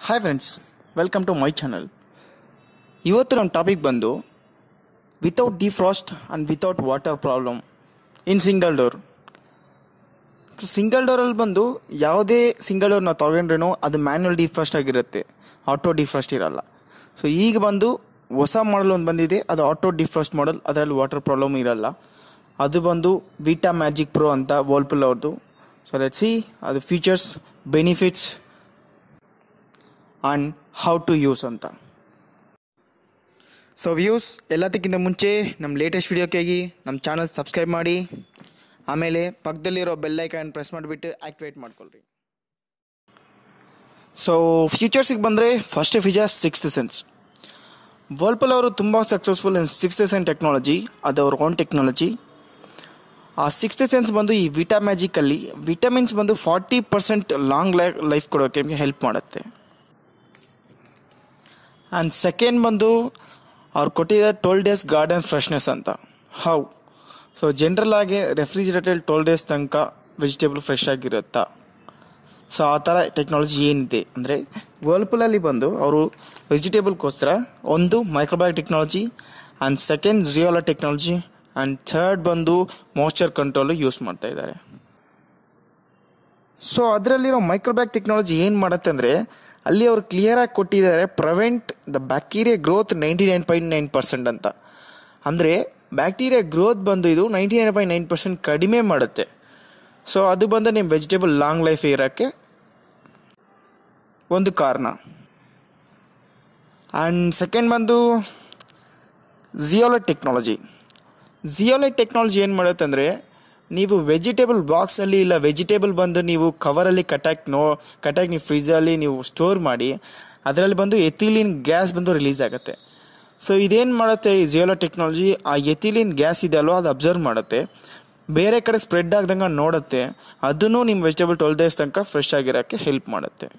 hi friends welcome to my channel ಇವತ್ತು ನಮ್ಮ topic ಬಂದು without defrost and without water problem in single door single ಡೋರಲ್ಲಿ ಬಂದು ಯಾವುದೇ ಸಿಂಗಲ್ ಡೋರ್ ನಾವು ತೊಗೊಂಡ್ರೇನೋ ಅದು ಮ್ಯಾನ್ಯಲ್ ಡಿಫ್ರಾಸ್ಟ್ ಆಗಿರುತ್ತೆ ಆಟೋ ಡಿಫ್ರಾಸ್ಟ್ ಇರಲ್ಲ ಸೊ ಈಗ ಬಂದು ಹೊಸ ಮಾಡಲ್ ಒಂದು ಬಂದಿದೆ ಅದು ಆಟೋ ಡಿಫ್ರಾಸ್ಟ್ ಮಾಡಲ್ ಅದರಲ್ಲಿ ವಾಟರ್ ಪ್ರಾಬ್ಲಮ್ ಇರಲ್ಲ ಅದು ಬಂದು ವಿಟಾ ಮ್ಯಾಜಿಕ್ ಪ್ರೋ ಅಂತ ವರ್ಲ್ಪುಲ್ ಅವ್ರದ್ದು ಸೊ ಲೆಟ್ ಸಿ ಅದು features benefits and how to use ಅಂತ ಸೊ ವ್ಯೂಸ್ ಎಲ್ಲದಕ್ಕಿಂತ ಮುಂಚೆ ನಮ್ಮ ಲೇಟೆಸ್ಟ್ ವೀಡಿಯೋಕ್ಕಾಗಿ ನಮ್ಮ ಚಾನಲ್ ಸಬ್ಸ್ಕ್ರೈಬ್ ಮಾಡಿ ಆಮೇಲೆ ಪಕ್ಕದಲ್ಲಿರೋ ಬೆಲ್ಲೈಕನ್ ಪ್ರೆಸ್ ಮಾಡಿಬಿಟ್ಟು ಆ್ಯಕ್ಟಿವೇಟ್ ಮಾಡ್ಕೊಳ್ರಿ ಸೊ ಫ್ಯೂಚರ್ಸಿಗೆ ಬಂದರೆ first feature sixth sense Whirlpool ಅವರು ತುಂಬ successful in sixth sense technology ಅದು ಅವ್ರ ಓನ್ ಟೆಕ್ನಾಲಜಿ ಆ ಸಿಕ್ಸ್ತ್ ಸೆನ್ಸ್ ಬಂದು ಈ ವಿಟಾ ಮ್ಯಾಜಿಕಲ್ಲಿ ವಿಟಮಿನ್ಸ್ ಬಂದು forty percent long life life ಕೊಡೋಕ್ಕೆ ನಿಮಗೆ ಹೆಲ್ಪ್ ಮಾಡುತ್ತೆ ಆ್ಯಂಡ್ ಸೆಕೆಂಡ್ ಬಂದು ಅವ್ರು ಕೊಟ್ಟಿರೋ ಟ್ವೆಲ್ ಡೇಸ್ ಗಾರ್ಡನ್ ಫ್ರೆಶ್ನೆಸ್ ಅಂತ ಹೌ ಸೊ ಜನರಲ್ ಆಗಿ ರೆಫ್ರಿಜಿರೇಟರ್ ಟ್ವೆಲ್ ಡೇಸ್ ತನಕ ವೆಜಿಟೇಬಲ್ ಫ್ರೆಶ್ ಆಗಿರುತ್ತಾ ಸೊ ಆ ಥರ ಟೆಕ್ನಾಲಜಿ ಏನಿದೆ ಅಂದರೆ ವರ್ಲ್ಪುಲಲ್ಲಿ ಬಂದು ಅವರು ವೆಜಿಟೇಬಲ್ಗೋಸ್ಕರ ಒಂದು microblock technology and second zeolite technology and third ಬಂದು ಮಾಯ್ಚರ್ ಕಂಟ್ರೋಲು ಯೂಸ್ ಮಾಡ್ತಾ ಇದ್ದಾರೆ ಸೊ ಅದರಲ್ಲಿರೋ ಮೈಕ್ರೋಬ್ಯಾಗ್ ಟೆಕ್ನಾಲಜಿ ಏನು ಮಾಡುತ್ತೆ ಅಂದರೆ ಅಲ್ಲಿ ಅವರು ಕ್ಲಿಯರಾಗಿ ಕೊಟ್ಟಿದ್ದಾರೆ prevent the bacteria growth ninety nine point nine percent ಅಂತ ಅಂದರೆ ಬ್ಯಾಕ್ಟೀರಿಯಾ ಗ್ರೋತ್ ಬಂದು ಇದು ninety nine point nine percent ಕಡಿಮೆ ಮಾಡುತ್ತೆ ಸೊ ಅದು ಬಂದು ನಿಮ್ಮ ವೆಜಿಟೇಬಲ್ ಲಾಂಗ್ ಲೈಫ್ ಇರೋಕ್ಕೆ ಒಂದು ಕಾರಣ ಆ್ಯಂಡ್ ಸೆಕೆಂಡ್ ಬಂದು ಜಿಯೋಲೈಟ್ ಟೆಕ್ನಾಲಜಿ ಜಿಯೋಲೈಟ್ ಟೆಕ್ನಾಲಜಿ ಏನು ಮಾಡುತ್ತೆ ಅಂದರೆ ನೀವು ವೆಜಿಟೇಬಲ್ ಬಾಕ್ಸಲ್ಲಿ ಇಲ್ಲ ವೆಜಿಟೇಬಲ್ ಬಂದು ನೀವು ಕವರಲ್ಲಿ ಕಟ್ಟಾಕಿ ನೋ ಕಟ್ಟಾಕಿ ನೀವು ಫ್ರಿಜ್ಜಲ್ಲಿ ನೀವು ಸ್ಟೋರ್ ಮಾಡಿ ಅದರಲ್ಲಿ ಬಂದು ಎಥಿಲಿನ್ ಗ್ಯಾಸ್ ಬಂದು ರಿಲೀಸ್ ಆಗುತ್ತೆ ಸೊ ಇದೇನು ಮಾಡುತ್ತೆ ಈ ಜಿಯೋಲೋ ಟೆಕ್ನಾಲಜಿ ಆ ಎಥಿಲಿನ್ ಗ್ಯಾಸ್ ಇದೆ ಅಲ್ವೋ ಅದು ಅಬ್ಸರ್ವ್ ಮಾಡುತ್ತೆ ಬೇರೆ ಕಡೆ ಸ್ಪ್ರೆಡ್ ಆಗ್ದಂಗೆ ನೋಡುತ್ತೆ ಅದನ್ನು ನಿಮ್ಮ ವೆಜಿಟೇಬಲ್ ಟ್ವೆಲ್ ಡೇಸ್ ತನಕ ಫ್ರೆಶ್ ಆಗಿರೋಕ್ಕೆ ಹೆಲ್ಪ್ ಮಾಡುತ್ತೆ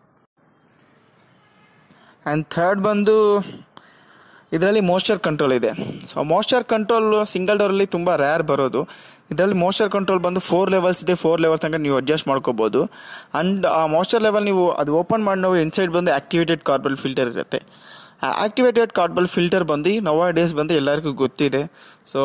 ಆ್ಯಂಡ್ ಥರ್ಡ್ ಬಂದು ಇದರಲ್ಲಿ ಮೋಯ್ಚರ್ ಕಂಟ್ರೋಲ್ ಇದೆ ಸೊ ಮೋಯ್ಚರ್ ಕಂಟ್ರೋಲ್ ಸಿಂಗಲ್ ಡೋರಲ್ಲಿ ತುಂಬ ರೇರ್ ಬರೋದು ಇದರಲ್ಲಿ ಮೋಯ್ಚರ್ ಕಂಟ್ರೋಲ್ ಬಂದು ಫೋರ್ ಲೆವೆಲ್ಸ್ ಇದೆ ಫೋರ್ ಲೆವೆಲ್ ತನಕ ನೀವು ಅಡ್ಜಸ್ಟ್ ಮಾಡ್ಕೋಬೋದು ಆ್ಯಂಡ್ ಆ ಮೋಯ್ಚರ್ ಲೆವೆಲ್ ನೀವು ಅದು ಓಪನ್ ಮಾಡಿ ನಾವು ಇನ್ಸೈಡ್ ಬಂದು ಆ್ಯಕ್ಟಿವೇಟೆಡ್ ಕಾರ್ಬಲ್ ಫಿಲ್ಟರ್ ಇರುತ್ತೆ ಆ ಆ್ಯಕ್ಟಿವೇಟೆಡ್ ಕಾರ್ಬಲ್ ಫಿಲ್ಟರ್ ಬಂದು ನವ ಡೇಸ್ ಬಂದು ಎಲ್ಲರಿಗೂ ಗೊತ್ತಿದೆ ಸೊ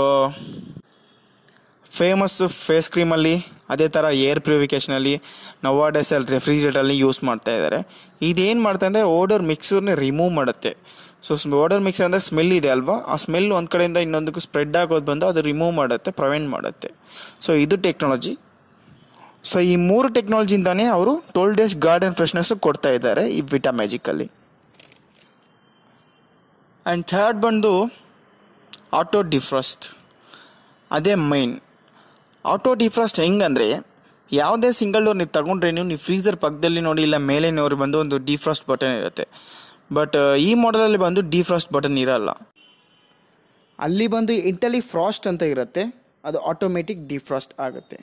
ಫೇಮಸ್ ಫೇಸ್ ಕ್ರೀಮಲ್ಲಿ ಅದೇ ಥರ ಏರ್ ಪ್ಯೂರಿಫಿಕೇಷನಲ್ಲಿ ನವ ಡೇಸಲ್ಲಿ ರೆಫ್ರಿಜರೇಟರ್ಲಿ ಯೂಸ್ ಮಾಡ್ತಾ ಇದ್ದಾರೆ ಇದೇನು ಮಾಡ್ತಾ ಅಂದರೆ ಓಡರ್ ಮಿಕ್ಸರ್ನ ರಿಮೂವ್ ಮಾಡುತ್ತೆ ಸೊ ಓಡರ್ ಮಿಕ್ಸರ್ ಅಂದರೆ ಸ್ಮೆಲ್ ಇದೆ ಅಲ್ವಾ ಆ ಸ್ಮೆಲ್ ಒಂದು ಕಡೆಯಿಂದ ಇನ್ನೊಂದಕ್ಕೂ ಸ್ಪ್ರೆಡ್ ಆಗೋದು ಬಂದು ಅದು ರಿಮೂವ್ ಮಾಡುತ್ತೆ ಪ್ರಿವೆಂಟ್ ಮಾಡುತ್ತೆ ಸೊ ಇದು ಟೆಕ್ನಾಲಜಿ ಸೊ ಈ ಮೂರು ಟೆಕ್ನಾಲಜಿಯಿಂದಾನೇ ಅವರು ಟ್ವೆಲ್ ಡೇಸ್ ಗಾರ್ಡನ್ ಫ್ರೆಶ್ನೆಸ್ ಕೊಡ್ತಾ ಇದ್ದಾರೆ ಈ ವಿಟಾ ಮ್ಯಾಜಿಕಲ್ಲಿ ಆ್ಯಂಡ್ ಥರ್ಡ್ ಬಂದು ಆಟೋ ಡಿಫ್ರಾಸ್ಟ್ ಅದೇ ಮೈನ್ ಆಟೋ ಡಿಫ್ರಾಸ್ಟ್ ಹೆಂಗಂದರೆ ಯಾವುದೇ ಸಿಂಗಲ್ ಡೋರ್ ನೀವು ತಗೊಂಡ್ರೆ ನೀವು ನೀವು ಫ್ರೀಸರ್ ಪಕ್ಕದಲ್ಲಿ ನೋಡಿ ಇಲ್ಲ ಮೇಲೆ ನೋಡಿ ಬಂದು ಒಂದು ಡಿಫ್ರಾಸ್ಟ್ ಬಟನ್ ಇರುತ್ತೆ ಬಟ್ ಈ ಮಾಡಲಲ್ಲಿ ಬಂದು ಡಿಫ್ರಾಸ್ಟ್ ಬಟನ್ ಇರಲ್ಲ ಅಲ್ಲಿ ಬಂದು ಇಂಟಲಿ ಫ್ರಾಸ್ಟ್ ಅಂತ ಇರುತ್ತೆ ಅದು ಆಟೋಮೆಟಿಕ್ ಡಿಫ್ರಾಸ್ಟ್ ಆಗುತ್ತೆ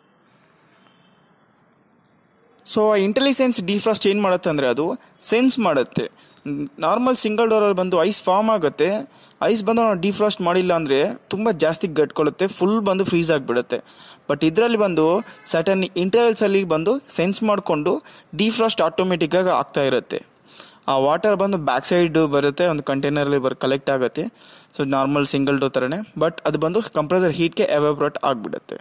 ಸೊ ಇಂಟೆಲಿಸೆನ್ಸ್ ಡಿಫ್ರಾಸ್ಟ್ ಏನು ಮಾಡುತ್ತೆ ಅಂದರೆ ಅದು ಸೆನ್ಸ್ ಮಾಡುತ್ತೆ ನಾರ್ಮಲ್ ಸಿಂಗಲ್ ಡೋರಲ್ಲಿ ಬಂದು ಐಸ್ ಫಾರ್ಮ್ ಆಗುತ್ತೆ ಐಸ್ ಬಂದು ನಾವು ಡಿಫ್ರಾಸ್ಟ್ ಮಾಡಿಲ್ಲ ಅಂದರೆ ತುಂಬ ಜಾಸ್ತಿ ಗಟ್ಕೊಳ್ಳುತ್ತೆ ಫುಲ್ ಬಂದು ಫ್ರೀಸ್ ಆಗಿಬಿಡುತ್ತೆ ಬಟ್ ಇದರಲ್ಲಿ ಬಂದು ಸಟನ್ ಇಂಟರ್ವಲ್ಸಲ್ಲಿ ಬಂದು ಸೆನ್ಸ್ ಮಾಡಿಕೊಂಡು ಡಿಫ್ರಾಸ್ಟ್ ಆಟೋಮೆಟಿಕ್ಕಾಗಿ ಆಗ್ತಾ ಇರುತ್ತೆ ಆ ವಾಟರ್ ಬಂದು ಬ್ಯಾಕ್ ಸೈಡ್ ಬರುತ್ತೆ ಒಂದು ಕಂಟೈನರಲ್ಲಿ ಬರ್ ಕಲೆಕ್ಟ್ ಆಗುತ್ತೆ ಸೊ ನಾರ್ಮಲ್ ಸಿಂಗಲ್ ಡೋ ಥರನೇ ಬಟ್ ಅದು ಬಂದು ಕಂಪ್ರೆಸರ್ ಹೀಟ್ಗೆ ಎವಾಬ್ರೇಟ್ ಆಗಿಬಿಡುತ್ತೆ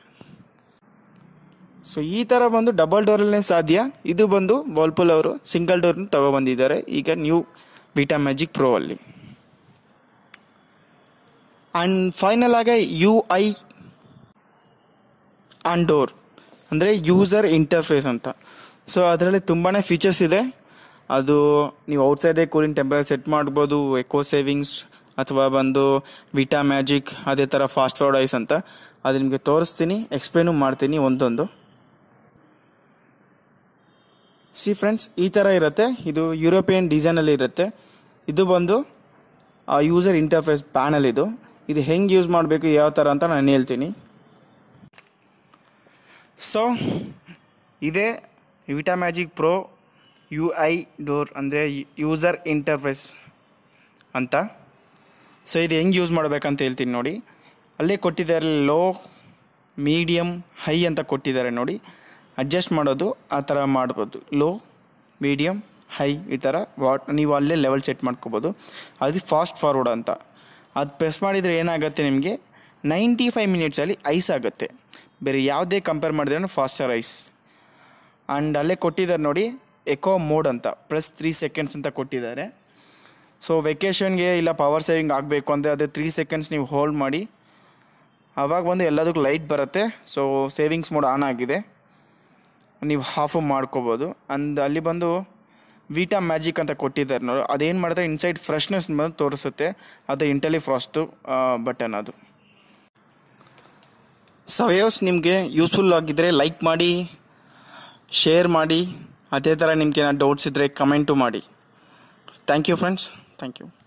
ಸೊ ಈ ಥರ ಬಂದು ಡಬಲ್ ಡೋರಲ್ಲೇ ಸಾಧ್ಯ ಇದು ಬಂದು ವರ್ಲ್ಪುಲ್ ಅವರು ಸಿಂಗಲ್ ಡೋರ್ನ ತಗೊಬಂದಿದ್ದಾರೆ ಈಗ ನ್ಯೂ ವಿಟಾ ಮ್ಯಾಜಿಕ್ ಪ್ರೋ ಅಲ್ಲಿ ಆ್ಯಂಡ್ ಫೈನಲ್ ಆಗಿ ಯು ಐ ಆ್ಯಂಡ್ ಡೋರ್ ಅಂದರೆ ಯೂಸರ್ ಇಂಟರ್ಫೇಸ್ ಅಂತ ಸೊ ಅದರಲ್ಲಿ ತುಂಬಾ ಫೀಚರ್ಸ್ ಇದೆ ಅದು ನೀವು ಔಟ್ಸೈಡೇ ಕೂಲಿಂಗ್ ಟೆಂಪರೇಚರ್ ಸೆಟ್ ಮಾಡ್ಬೋದು ಎಕೋ ಸೇವಿಂಗ್ಸ್ ಅಥವಾ ಬಂದು ವಿಟಾ ಮ್ಯಾಜಿಕ್ ಅದೇ ಥರ ಫಾಸ್ಟ್ ಫಾರ್ವರ್ಡ್ ಐಸ್ ಅಂತ ಅದು ನಿಮಗೆ ತೋರಿಸ್ತೀನಿ ಎಕ್ಸ್ಪ್ಲೇನು ಮಾಡ್ತೀನಿ ಒಂದೊಂದು ಸಿ ಫ್ರೆಂಡ್ಸ್ ಈ ಥರ ಇರುತ್ತೆ ಇದು ಯುರೋಪಿಯನ್ ಡಿಸೈನಲ್ಲಿ ಇರುತ್ತೆ ಇದು ಬಂದು ಆ ಯೂಸರ್ ಇಂಟರ್ಫೇಸ್ ಪ್ಯಾನಲ್ ಇದು ಇದು ಹೆಂಗೆ ಯೂಸ್ ಮಾಡಬೇಕು ಯಾವ ಥರ ಅಂತ ನಾನು ಹೇಳ್ತೀನಿ ಸೊ ಇದೇ Vita Magic Pro U I door ಅಂದರೆ ಯೂಸರ್ ಇಂಟರ್ಫೇಸ್ ಅಂತ ಸೊ ಇದು ಹೆಂಗೆ ಯೂಸ್ ಮಾಡಬೇಕಂತ ಹೇಳ್ತೀನಿ ನೋಡಿ ಅಲ್ಲೇ ಕೊಟ್ಟಿದ್ದಾರೆ ಲೋ ಮೀಡಿಯಮ್ ಹೈ ಅಂತ ಕೊಟ್ಟಿದ್ದಾರೆ ನೋಡಿ ಅಡ್ಜಸ್ಟ್ ಮಾಡೋದು ಆ ಥರ ಮಾಡ್ಬೋದು ಲೋ ಮೀಡಿಯಮ್ ಹೈ ಈ ಥರ ವಾಟ್ ನೀವು ಅಲ್ಲೇ ಲೆವೆಲ್ ಸೆಟ್ ಮಾಡ್ಕೋಬೋದು ಅದು ಫಾಸ್ಟ್ ಫಾರ್ವರ್ಡ್ ಅಂತ ಅದು ಪ್ರೆಸ್ ಮಾಡಿದರೆ ಏನಾಗುತ್ತೆ ನಿಮಗೆ ನೈಂಟಿ ಫೈವ್ ಮಿನಿಟ್ಸಲ್ಲಿ ಐಸ್ ಆಗುತ್ತೆ ಬೇರೆ ಯಾವುದೇ ಕಂಪೇರ್ ಮಾಡಿದ್ರೂ ಫಾಸ್ಟರ್ ಐಸ್ ಆ್ಯಂಡ್ ಅಲ್ಲೇ ಕೊಟ್ಟಿದ್ದಾರೆ ನೋಡಿ ಎಕೋ ಮೋಡ್ ಅಂತ ಪ್ಲಸ್ ತ್ರೀ ಸೆಕೆಂಡ್ಸ್ ಅಂತ ಕೊಟ್ಟಿದ್ದಾರೆ ಸೊ ವೆಕೇಷನ್ಗೆ ಇಲ್ಲ ಪವರ್ ಸೇವಿಂಗ್ ಆಗಬೇಕು ಅಂದರೆ ಅದೇ ತ್ರೀ ಸೆಕೆಂಡ್ಸ್ ನೀವು ಹೋಲ್ಡ್ ಮಾಡಿ ಆವಾಗ ಬಂದು ಎಲ್ಲದಕ್ಕೂ ಲೈಟ್ ಬರುತ್ತೆ ಸೊ ಸೇವಿಂಗ್ಸ್ ಮೋಡ್ ಆನ್ ಆಗಿದೆ ನೀವು ಹಾಫು ಮಾಡ್ಕೋಬೋದು ಅಂದ್ ಅಲ್ಲಿ ಬಂದು ವಿಟಾ ಮ್ಯಾಜಿಕ್ ಅಂತ ಕೊಟ್ಟಿದ್ದಾರೆ ನೋಡಿ ಅದೇನು ಮಾಡುತ್ತೆ ಇನ್ಸೈಡ್ ಫ್ರೆಶ್ನೆಸ್ ಬಂದು ತೋರಿಸುತ್ತೆ ಅದು ಇಂಟೆಲಿ ಫ್ರಾಸ್ಟು ಬಟನ್ ಅದು ಸವಯೋಸ್ ನಿಮಗೆ ಯೂಸ್ಫುಲ್ ಆಗಿದ್ದರೆ ಲೈಕ್ ಮಾಡಿ ಶೇರ್ ಮಾಡಿ ಅದೇ ಥರ ನಿಮ್ಗೆ ಏನಾದ್ರು ಡೌಟ್ಸ್ ಇದ್ದರೆ ಕಮೆಂಟು ಮಾಡಿ thank you friends thank you